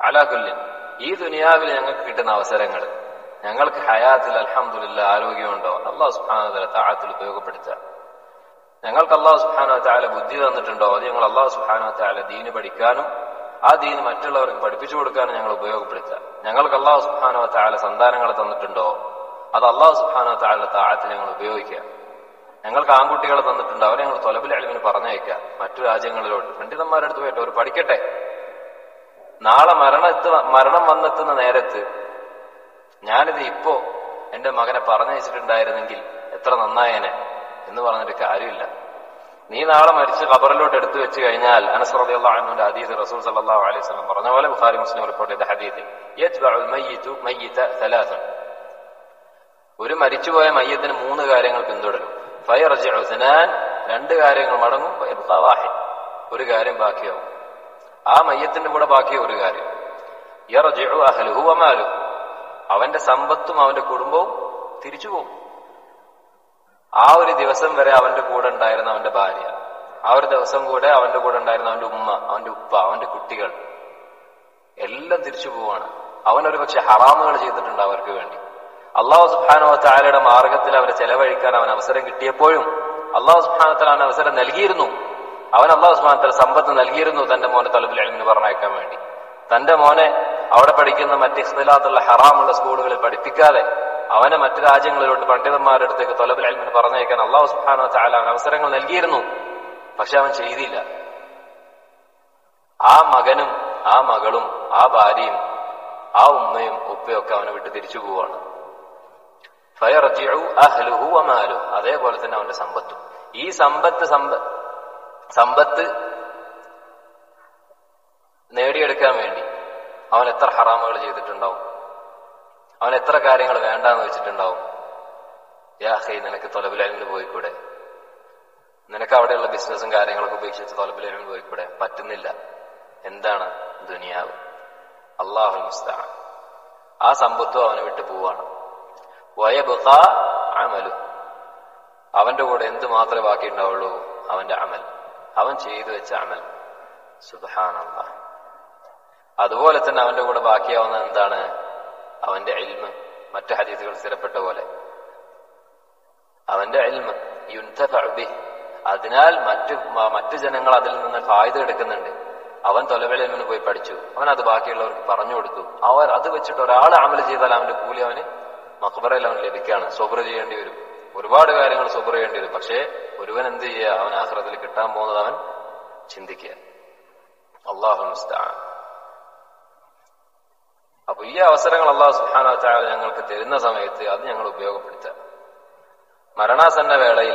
അലാകുല്യൻ ഈ ദുനിയാവിൽ ഞങ്ങൾക്ക് കിട്ടുന്ന അവസരങ്ങൾ ഞങ്ങൾക്ക് ഹയാത്തിൽ അൽഹംദുലില്ല ആരോഗ്യമുണ്ടോ അള്ളാഹു സുഹാനതല താഴത്തിൽ ഉപയോഗപ്പെടുത്തുക ഞങ്ങൾക്ക് അള്ളാഹു സുഹാനോ താല ബുദ്ധി തന്നിട്ടുണ്ടോ അത് ഞങ്ങൾ അള്ളാഹു സുഹാനോ താല ദീന് പഠിക്കാനും ആ ദീന് മറ്റുള്ളവർക്ക് പഠിപ്പിച്ചു കൊടുക്കാനും ഞങ്ങൾ ഉപയോഗപ്പെടുത്തുക ഞങ്ങൾക്ക് അള്ളാഹു സുഹാനോ താല സന്താനങ്ങളെ തന്നിട്ടുണ്ടോ അത് അള്ളാഹു സുഹാനോ താല താഴത്തിൽ ഞങ്ങൾ ഉപയോഗിക്കുക ഞങ്ങൾക്ക് ആൺകുട്ടികളെ തന്നിട്ടുണ്ടോ അവരെ ഞങ്ങൾ തൊലബിൽ അളിവിന് പറഞ്ഞയക്കുക മറ്റു രാജ്യങ്ങളിലോട്ട് പണ്ഡിതന്മാരുടെ അടുത്ത് പോയിട്ട് അവർ പഠിക്കട്ടെ നാളെ മരണ മരണം വന്നെത്തുന്ന നേരത്ത് ഞാനിത് ഇപ്പോ എന്റെ മകനെ പറഞ്ഞയച്ചിട്ടുണ്ടായിരുന്നെങ്കിൽ എത്ര നന്നായേനെ എന്ന് പറഞ്ഞിട്ട് കാര്യമില്ല നീ നാളെ മരിച്ച് ഖബറിലോട്ട് എടുത്തു വെച്ച് കഴിഞ്ഞാൽ അനസ്രദിയുള്ള ഹദീസ് റസൂൽ സല്ലല്ലാഹു അലൈഹി വസല്ലം പറഞ്ഞ പോലെ ബുഖാരി മുസ്ലിം റിപ്പോർട്ട് ചെയ്ത ഹദീസിൽ യത്ബഉൽ മയ്യിതു മയ്യിത സലാസൻ ഒരു മരിച്ചുപോയ മയ്യത്തിന് മൂന്ന് കാര്യങ്ങൾ പിന്തുടരും ഫയർജിഉ സനാൻ രണ്ട് കാര്യങ്ങൾ മടങ്ങും വയബ്ഖാ വാഹിദ് ഒരു കാര്യം ബാക്കിയാവും ആ മയ്യത്തിന്റെ കൂടെ ബാക്കിയ ഒരു കാര്യം യർജിഉ അഹ്ലുഹു വമാലുഹു അവന്റെ സമ്പത്തും അവന്റെ കുടുംബവും തിരിച്ചു പോകും ആ ഒരു ദിവസം വരെ അവന്റെ കൂടെ ഉണ്ടായിരുന്ന അവന്റെ ഭാര്യ ആ ഒരു ദിവസം കൂടെ അവന്റെ കൂടെ ഉണ്ടായിരുന്ന അവന്റെ ഉമ്മ അവന്റെ ഉപ്പ അവന്റെ കുട്ടികൾ എല്ലാം തിരിച്ചു പോവാണ് അവൻ ഒരു പക്ഷെ ഹറാമുകൾ ചെയ്തിട്ടുണ്ട് അവർക്ക് വേണ്ടി അള്ളാഹു സുബാനോ താലയുടെ മാർഗത്തിൽ അവരെ ചെലവഴിക്കാൻ അവൻ അവസരം കിട്ടിയപ്പോഴും അള്ളാഹു സുബാനത്തിൽ അവൻ അവസരം നൽകിയിരുന്നു അവൻ അള്ളാഹു സുബാനത്തിൽ സമ്പത്ത് നൽകിയിരുന്നു തന്റെ മോനെ തലബിൽ അലിമിന് പറഞ്ഞയക്കാൻ വേണ്ടി തന്റെ മോനെ അവിടെ പഠിക്കുന്ന മറ്റ് ഇഖ്തിലാത്തുള്ള ഹറാമുള്ള സ്കൂളുകളിൽ പഠിപ്പിക്കാതെ അവനെ മറ്റു രാജ്യങ്ങളിലോട്ട് പണ്ഡിതന്മാരുടെ അടുത്തേക്ക് തൊലബിൽ അൽമിന് പറഞ്ഞയക്കാൻ അള്ളാഹു സുബാനോ ചാല അവൻ അവസരങ്ങൾ നൽകിയിരുന്നു പക്ഷെ അവൻ ചെയ്തില്ല ആ മകനും ആ മകളും ആ ഭാര്യയും ആ ഉമ്മയും ഉപ്പയൊക്കെ അവനെ വിട്ട് തിരിച്ചു പോവാണ് അഹ്ലുഹു അമാലു അതേപോലെ തന്നെ അവന്റെ സമ്പത്തും ഈ സമ്പത്ത് സമ്പത്ത് നേടിയെടുക്കാൻ വേണ്ടി അവൻ എത്ര ഹറാമുകൾ ചെയ്തിട്ടുണ്ടാവും അവൻ എത്ര കാര്യങ്ങൾ വേണ്ടാന്ന് വെച്ചിട്ടുണ്ടാവും യാ ഹൈ നിനക്ക് തൊലബിലായ്മിന് പോയിക്കൂടെ നിനക്ക് അവിടെയുള്ള ബിസിനസ്സും കാര്യങ്ങളൊക്കെ ഉപേക്ഷിച്ച് തൊലബിലായ്മിന് പോയിക്കൂടെ പറ്റുന്നില്ല എന്താണ് ദുനിയാവ് അള്ളാഹു മുസ്താൻ ആ സമ്പത്തും അവനെ വിട്ടു പോവാണ് വയബുഖ അമലു അവന്റെ കൂടെ എന്ത് മാത്രമേ ബാക്കി ഉണ്ടാവുള്ളൂ അവന്റെ അമൽ അവൻ ചെയ്തു വെച്ച അമൽ സുബാനല്ല അതുപോലെ തന്നെ അവന്റെ കൂടെ ബാക്കിയാവുന്ന എന്താണ് അവന്റെ എൽമ് മറ്റു ഹദീസുകൾ സ്ഥിരപ്പെട്ട പോലെ അവന്റെ എൽമ് യുൻതഫി അതിനാൽ മറ്റു മറ്റു ജനങ്ങൾ അതിൽ നിന്ന് ഫായ്ദ എടുക്കുന്നുണ്ട് അവൻ തൊലവേളിന് പോയി പഠിച്ചു അവൻ അത് ബാക്കിയുള്ളവർക്ക് പറഞ്ഞു കൊടുത്തു അവർ അത് വെച്ചിട്ട് ഒരാൾ അമൽ ചെയ്താൽ അവന്റെ കൂലി അവന് മക്ബറയിൽ അവൻ ലഭിക്കുകയാണ് സൊബർ ചെയ്യേണ്ടി വരും ഒരുപാട് കാര്യങ്ങൾ സൊബർ ചെയ്യേണ്ടി വരും പക്ഷേ ഒരുവൻ എന്ത് ചെയ്യുക അവൻ ആഹ്റത്തിൽ കിട്ടാൻ പോകുന്നത് അവൻ ചിന്തിക്കുക അള്ളാഹു മുസ്താൻ അപ്പൊ ഈ അവസരങ്ങൾ അള്ളാഹു സുഹാന ചാല ഞങ്ങൾക്ക് തരുന്ന സമയത്ത് അത് ഞങ്ങൾ ഉപയോഗപ്പെടുത്തുക മരണാസന്ന വേളയിൽ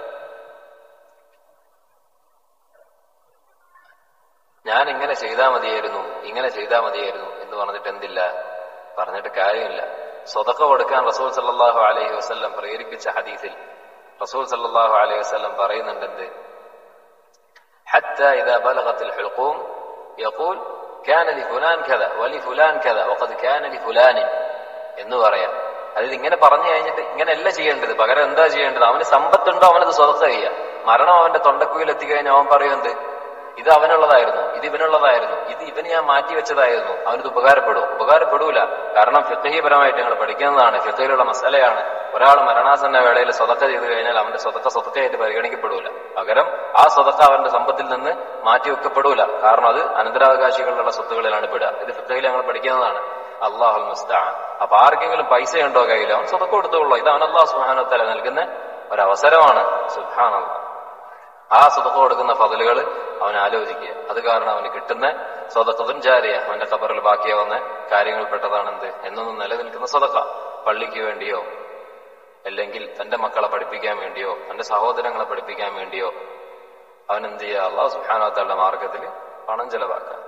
ഞാൻ ഇങ്ങനെ ചെയ്താൽ മതിയായിരുന്നു ഇങ്ങനെ ചെയ്താൽ മതിയായിരുന്നു എന്ന് പറഞ്ഞിട്ട് എന്തില്ല പറഞ്ഞിട്ട് കാര്യമില്ല സ്വതക്ക കൊടുക്കാൻ റസൂൽ സല്ലാഹു അലൈഹി വസ്ല്ലം പ്രേരിപ്പിച്ച ഹദീസിൽ റസൂൽ സല്ലാഹു അലൈഹി വസ്ല്ലം പറയുന്നുണ്ട് എന്ത് حتى إذا بلغت الحلقوم يقول كان لفلان كذا ولفلان كذا وقد كان لفلان എന്ന് പറയാം അതായത് ഇങ്ങനെ പറഞ്ഞു കഴിഞ്ഞിട്ട് ഇങ്ങനെയല്ല ചെയ്യേണ്ടത് പകരം എന്താ ചെയ്യേണ്ടത് അവന് സമ്പത്തുണ്ടോ അവനത് സ്വതക്ക ചെയ്യാം മരണം അവന്റെ തൊണ്ടക്കുയിൽ എത്തിക്കഴിഞ്ഞാൽ അവൻ പറയുന്നത് ഇത് അവനുള്ളതായിരുന്നു ഇത് ഇവനുള്ളതായിരുന്നു ഇത് ഇവന് ഞാൻ മാറ്റി വെച്ചതായിരുന്നു അവനത് ഉപകാരപ്പെടും ഉപകാരപ്പെടൂല കാരണം ഫിത്തഹീപരമായിട്ട് ഞങ്ങൾ പഠിക്കുന്നതാണ് ഫിത്തയിലുള്ള മസലയാണ് ഒരാൾ മരണാസന്ന വേളയിൽ സ്വതക്ക ചെയ്തു കഴിഞ്ഞാൽ അവന്റെ സ്വതക്ക സ്വതക്കയായിട്ട് പരിഗണിക്കപ്പെടൂല പകരം ആ സ്വതക്ക അവന്റെ സമ്പത്തിൽ നിന്ന് മാറ്റി വെക്കപ്പെടൂല കാരണം അത് അനന്തരാവകാശികളുള്ള സ്വത്തുകളിലാണ് പെടുക ഇത് ഫിത്തയിൽ ഞങ്ങൾ പഠിക്കുന്നതാണ് അള്ളാഹുൽ മുസ്താൻ അപ്പൊ ആർക്കെങ്കിലും പൈസ ഉണ്ടോ കയ്യിൽ അവൻ സ്വതക്ക കൊടുത്തോളൂ ഇത് അവൻ അള്ളാഹു സുഹാനത്തല നൽകുന്ന ഒരവസരമാണ് സുഹാനുള്ള ആ സ്വതക്ക കൊടുക്കുന്ന ഫതലുകൾ അവൻ ആലോചിക്കുക അത് കാരണം അവന് കിട്ടുന്ന സ്വതക്കതും ജാരിയ അവന്റെ ഖബറിൽ ബാക്കിയാവുന്ന കാര്യങ്ങൾ പെട്ടതാണെന്ത് എന്നൊന്നും നിലനിൽക്കുന്ന സ്വതക്ക പള്ളിക്ക് വേണ്ടിയോ അല്ലെങ്കിൽ തന്റെ മക്കളെ പഠിപ്പിക്കാൻ വേണ്ടിയോ തന്റെ സഹോദരങ്ങളെ പഠിപ്പിക്കാൻ വേണ്ടിയോ അവൻ എന്ത് ചെയ്യുക അള്ളാഹു സുഹാനോത്തയുടെ മാർഗത്തിൽ പണം ചെലവാക്കുക